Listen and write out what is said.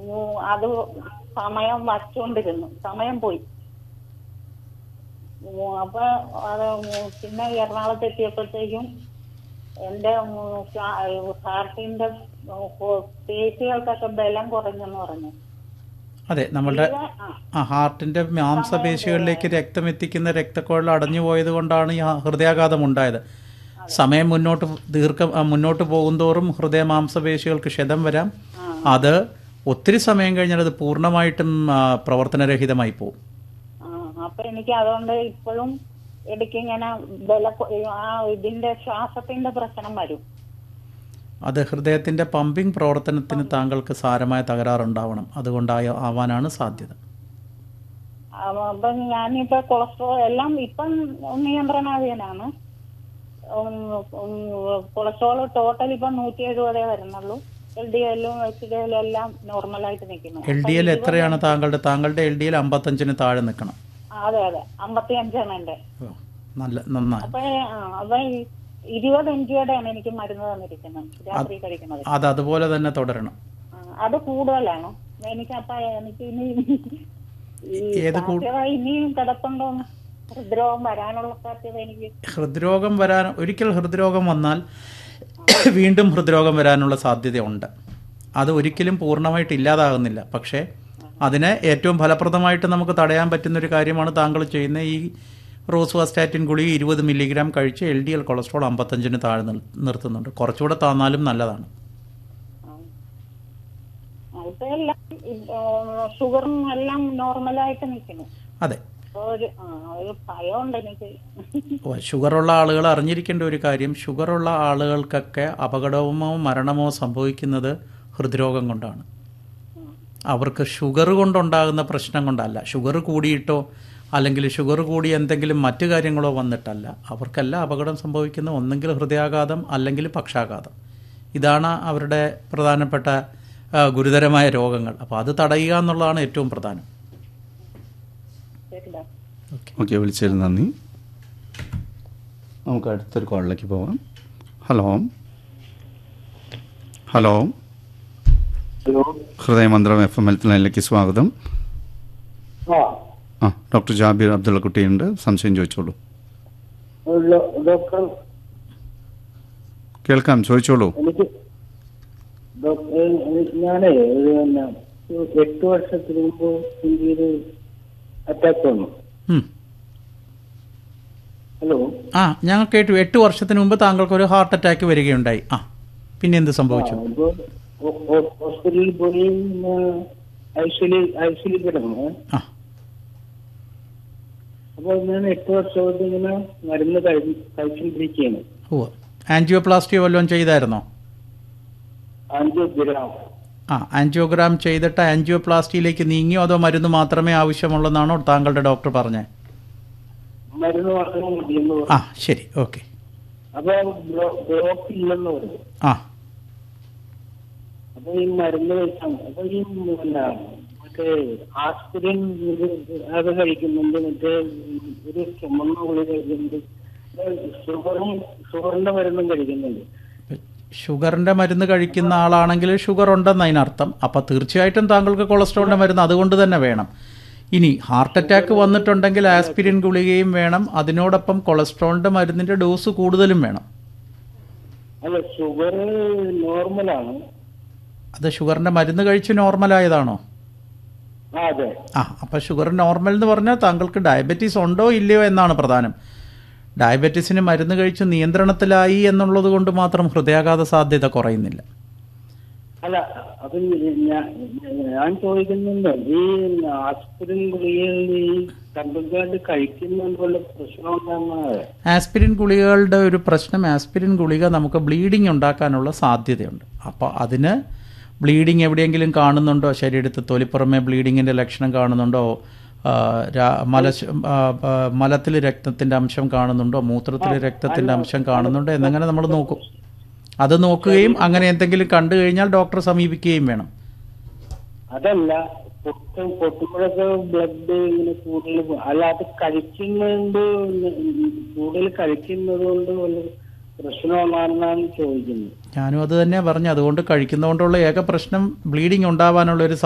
ഉം, അത് സമയം വച്ചുകൊണ്ടിരുന്നു സമയം പോയി ഉം, അപ്പൊ അത് ഉം, പിന്നെ എറണാകുളത്ത് എത്തിയപ്പോഴത്തേക്കും എന്റെ ഉം, ശ്വാ- ഹാർട്ടിന്റെ ഉം, പേശികൾക്കൊക്കെ ബലം കുറഞ്ഞെന്ന് പറഞ്ഞു അതെ നമ്മളുടെ ഇത് ആ, ആ ഹാർട്ടിന്റെ മാംസപേശികളിലേക്ക് രക്തം എത്തിക്കുന്ന രക്തക്കുഴൽ അടഞ്ഞു പോയത് കൊണ്ടാണ് ഈ ഹൃദയാഘാതം ഉണ്ടായത് സമയം മുന്നോട്ട് ദീർഘം ആ, മുന്നോട്ട് പോകുന്തോറും ഹൃദയ മാംസപേശികൾക്ക് ക്ഷതം വരാം അത് ഒത്തിരി സമയം കഴിഞ്ഞാൽ അത് പൂർണ്ണമായിട്ടും ആ, പ്രവർത്തനരഹിതമായി പോകും ആ, അപ്പൊ എനിക്ക് അതുകൊണ്ട് ഇപ്പോഴും ഇടയ്ക്ക് ഇങ്ങനെ ബല ആ ഇതിന്റെ ശ്വാസത്തിന്റെ പ്രശ്നം വരും അത് ഹൃദയത്തിന്റെ പമ്പിംഗ് പ്രവർത്തനത്തിന് താങ്കൾക്ക് സാരമായ തകരാറുണ്ടാവണം അതുകൊണ്ടായ ആവാനാണ് സാധ്യത അപ്പൊ അപ്പൊ ഞാനിപ്പോ കൊളസ്ട്രോൾ എല്ലാം ഇപ്പം നിയന്ത്രണാധീനാണ് ഉം, ഉം, കൊളസ്ട്രോൾ ടോട്ടൽ ഇപ്പം നൂറ്റി എഴുപതേ വരുന്നുള്ളൂ എൽ ഡി എല്ലും എച്ച് ഡി എല്ലും എല്ലാം നോർമലായിട്ട് നിൽക്കുന്നു എൽ ഡി എൽ എത്രയാണ് താങ്കളുടെ താങ്കളുടെ എൽ ഡി എൽ അമ്പത്തഞ്ചിന് താഴെ നിൽക്കണം ആ, അതെ അതെ അമ്പത്തി അഞ്ചാണ് എന്റെ ഓ, നല്ല നന്നായി അപ്പൊ ആ, അപ്പൊ ഈ ഇരുപത് എം ജിയുടെയാണ് എനിക്ക് മരുന്ന് തന്നിരിക്കുന്നത് രാത്രി കഴിക്കുന്നത് അത് അതുപോലെ തന്നെ തുടരണം ആ, അത് കൂടുതലാണോ എനിക്ക് അപ്പൊ എനിക്ക് ഇനി ഈ ഏത് കൂ- സാധ്യത ഇനിയും കിടപ്പുണ്ടോ ഹൃദ്രോഗം വരാനുള്ള സാധ്യത എനിക്ക് ഹൃദ്രോഗം വരാൻ ഒരിക്കൽ ഹൃദ്രോഗം വന്നാൽ വീണ്ടും ഹൃദ്രോഗം വരാനുള്ള സാധ്യതയുണ്ട് അത് ഒരിക്കലും പൂർണ്ണമായിട്ട് ഇല്ലാതാകുന്നില്ല പക്ഷേ അതിനെ ഏറ്റവും ഫലപ്രദമായിട്ട് നമുക്ക് തടയാൻ പറ്റുന്ന ഒരു കാര്യമാണ് താങ്കൾ ചെയ്യുന്ന ഈ റോസ്വാസ്റ്റാറ്റിൻ ഗുളിക ഇരുപത് മില്ലിഗ്രാം കഴിച്ച് എൽ ഡി എൽ കൊളസ്ട്രോൾ അമ്പത്തഞ്ചിന് താഴെ നിർ- നിർത്തുന്നുണ്ട് കുറച്ചുകൂടെ താന്നാലും നല്ലതാണ് ആ, ഇപ്പൊ എല്ലാം ഈ, ആ, ഷുഗറും എല്ലാം നോർമലായിട്ട് നിൽക്കുന്നു അതെ അപ്പൊ ഒരു ആ, ഒരു ഭയമുണ്ട് എനിക്ക് ഓ, ഷുഗറുള്ള ആളുകൾ അറിഞ്ഞിരിക്കേണ്ട ഒരു കാര്യം ഷുഗറുള്ള ആളുകൾക്കൊക്കെ അപകടമോ മരണമോ സംഭവിക്കുന്നത് ഹൃദ്രോഗം കൊണ്ടാണ് അവർക്ക് ഷുഗർ കൊണ്ടുണ്ടാകുന്ന പ്രശ്നം കൊണ്ടല്ല ഷുഗർ കൂടിയിട്ടോ അല്ലെങ്കിൽ ഷുഗർ കൂടി എന്തെങ്കിലും മറ്റു കാര്യങ്ങളോ വന്നിട്ടല്ല അവർക്കെല്ലാം അപകടം സംഭവിക്കുന്ന ഒന്നെങ്കിൽ ഹൃദയാഘാതം അല്ലെങ്കിൽ പക്ഷാഘാതം ഇതാണ് അവരുടെ പ്രധാനപ്പെട്ട ആ, ഗുരുതരമായ രോഗങ്ങൾ അപ്പോൾ അത് തടയുക എന്നുള്ളതാണ് ഏറ്റവും പ്രധാനം ശരിടാ ഓക്കെ വിളിച്ചതിൽ നന്ദി നമുക്ക് അടുത്തൊരു കോളിലേക്ക് പോവാം hello hello hello Hridayamantram F M health ലൈനിലേക്ക് സ്വാഗതം ആ ആ ഡോക്ടർ ജാബിർ അബ്ദുള്ള കുട്ടിയുണ്ട് സംശയം ചോദിച്ചോളൂ ഡോ- ഡോക്ടർ കേൾക്കാം ചോദിച്ചോളൂ എനിക്ക് ഡോക്ടർ ഞാനേ ഒരു പിന്നെ ഒരു എട്ട് വർഷത്തിന് മുമ്പ് എനിക്കൊരു അറ്റാക്ക് വന്നു ഉം. ഹലോ ആ ഞങ്ങൾ കേട്ടു എട്ട് വർഷത്തിന് മുമ്പ് താങ്കൾക്ക് ഒരു ഹാർട്ട് അറ്റാക്ക് വരികയുണ്ടായി ആ പിന്നെ എന്ത് സംഭവിച്ചു അപ്പൊ ഹോ- ഹോ- ഹോസ്പിറ്റലിൽ പോയി ഐശ്വലി ഐശ്വലി കിടന്നു ആ അപ്പൊ ഞാൻ എട്ട് വർഷമായിട്ട് ഇങ്ങനെ മരുന്ന് കഴി കഴിച്ചുകൊണ്ടിരിക്കുകയാണ് ഓ ആൻജിയോപ്ലാസ്റ്റിയോ വല്ലതും ചെയ്തായിരുന്നോ അഞ്ച് ഗ്രാം ആ ആൻജിയോഗ്രാം ചെയ്തിട്ട് ആൻജിയോപ്ലാസ്റ്റിയിലേക്ക് നീങ്ങിയോ അതോ മരുന്ന് മാത്രമേ ആവശ്യമുള്ളെന്നാണോ താങ്കളുടെ ഡോക്ടർ പറഞ്ഞത് മരുന്ന് മാത്രം മതിയെന്ന് പറഞ്ഞു ആ ശരി ഓക്കെ അപ്പൊ ബ്ലോ- ബ്ലോക്ക് ഇല്ലെന്ന് പറഞ്ഞു ആ അപ്പൊ ഈ മരുന്ന് കഴിച്ചാണ് അപ്പൊ ഈ പിന്നെ മറ്റേ ആസ്പിരിൻ ഇത് അത് കഴിക്കുന്നുണ്ട് മറ്റേ ഒരു ചുമന്ന ഗുളിക കഴിക്കുന്നുണ്ട് ഷുഗറും ഷുഗറിന്റെ മരുന്നും കഴിക്കുന്നുണ്ട് ഷുഗറിൻ്റെ മരുന്ന് കഴിക്കുന്ന ആളാണെങ്കിൽ ഷുഗർ ഉണ്ടെന്ന് അതിനർത്ഥം അപ്പോൾ തീർച്ചയായിട്ടും താങ്കൾക്ക് കൊളസ്ട്രോളിൻ്റെ മരുന്ന് അതുകൊണ്ട് തന്നെ വേണം ഇനി ഹാർട്ട് അറ്റാക്ക് വന്നിട്ടുണ്ടെങ്കിൽ ആസ്പിരിൻ ഗുളികയും വേണം അതിനോടൊപ്പം കൊളസ്ട്രോളിൻ്റെ മരുന്നിൻ്റെ ഡോസ് കൂടുതലും വേണം അല്ല ഷുഗർ നോർമലാണ് അത് ഷുഗറിൻ്റെ മരുന്ന് കഴിച്ച് നോർമലായതാണോ ആ അതെ ആ അപ്പോൾ ഷുഗർ നോർമൽ എന്ന് പറഞ്ഞാൽ താങ്കൾക്ക് ഡയബറ്റീസ് ഉണ്ടോ ഇല്ലയോ എന്നാണ് പ്രധാനം ഡയബറ്റീസിന് മരുന്ന് കഴിച്ച് നിയന്ത്രണത്തിലായി എന്നുള്ളത് കൊണ്ട് മാത്രം ഹൃദയാഘാത സാധ്യത കുറയുന്നില്ല അല്ല അപ്പൊ ഞാൻ ഞാൻ ചോദിക്കുന്നുണ്ട് ഈ ആസ്പിരിൻ ഗുളികയിൽ ഈ കണ്ടന്റ് കഴിക്കുന്നുണ്ട് വല്ല പ്രശ്നമുണ്ടെന്നാണ് ആസ്പിരിൻ ഗുളികകളുടെ ഒരു പ്രശ്നം ആസ്പിരിൻ ഗുളിക നമുക്ക് ബ്ലീഡിംഗ് ഉണ്ടാക്കാനുള്ള സാധ്യതയുണ്ട് അപ്പോൾ അതിന് ബ്ലീഡിംഗ് എവിടെയെങ്കിലും കാണുന്നുണ്ടോ ശരീരത്തിൽ തൊലിപ്പുറമെ ബ്ലീഡിങ്ങിൻ്റെ ലക്ഷണം കാണുന്നുണ്ടോ ആ, രാ- മല മലത്തിൽ രക്തത്തിൻ്റെ അംശം കാണുന്നുണ്ടോ മൂത്രത്തിൽ രക്തത്തിൻ്റെ അംശം കാണുന്നുണ്ടോ എന്നങ്ങനെ നമ്മൾ നോക്കും അത് നോക്കുകയും അങ്ങനെ എന്തെങ്കിലും കണ്ടു കഴിഞ്ഞാൽ ഡോക്ടറെ സമീപിക്കുകയും വേണം അതല്ല പൊട്ടും പൊട്ടുമ്പോഴൊക്കെ ബ്ലഡ് ഇങ്ങനെ കൂടുതൽ പോ- അല്ല അത് കഴിക്കുന്നുണ്ട് കൂടുതൽ കഴിക്കുന്നത് കൊണ്ട് വല്ല പ്രശ്നമാണെന്നാണ് ചോദിക്കുന്നത് ഞാനും അത് തന്നെ പറഞ്ഞു അതുകൊണ്ട് കഴിക്കുന്നതുകൊണ്ടുള്ള ഏക പ്രശ്നം ബ്ലീഡിംഗ് ഉണ്ടാവാനുള്ള ഒരു